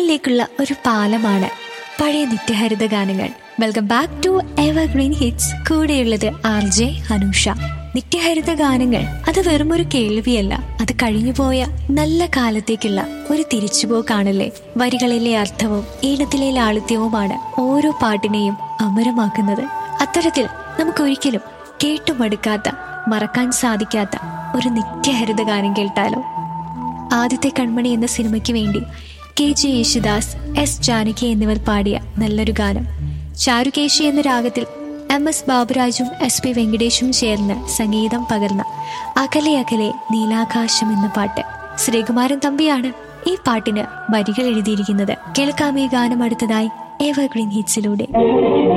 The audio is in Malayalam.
കാലങ്ങളിലേക്കുള്ള ഒരു പാലമാണ് പഴയ നിത്യഹരിത ഗാനങ്ങൾ welcome back to evergreen hits കൂടെയുള്ളത് ആർ ജെ അനൂഷ നിത്യഹരിത ഗാനങ്ങൾ അത് വെറും ഒരു കേൾവിയല്ല അത് കഴിഞ്ഞുപോയ നല്ല കാലത്തേക്കുള്ള ഒരു തിരിച്ചുപോക്കാണല്ലേ വരികളിലെ അർത്ഥവും ഈണത്തിലെ ലാളിത്യവുമാണ് ഓരോ പാട്ടിനെയും അമരമാക്കുന്നത് അത്തരത്തിൽ നമുക്കൊരിക്കലും കേട്ടുമടുക്കാത്ത മറക്കാൻ സാധിക്കാത്ത ഒരു നിത്യഹരിത ഗാനം കേട്ടാലോ ആദ്യത്തെ കൺമണി എന്ന സിനിമയ്ക്ക് വേണ്ടി K J Yesudas S Janaki എന്നിവർ പാടിയ നല്ലൊരു ഗാനം ചാരുകേശി എന്ന രാഗത്തിൽ എം എസ് ബാബുരാജും എസ് പി വെങ്കടേഷും ചേർന്ന് സംഗീതം പകർന്ന അകലെ അകലെ നീലാകാശം എന്ന പാട്ട് ശ്രീകുമാരൻ തമ്പിയാണ് ഈ പാട്ടിന് വരികൾ എഴുതിയിരിക്കുന്നത് കേൾക്കാം ഈ ഗാനം അടുത്തതായി എവർഗ്രീൻ ഹിറ്റ്സിലൂടെ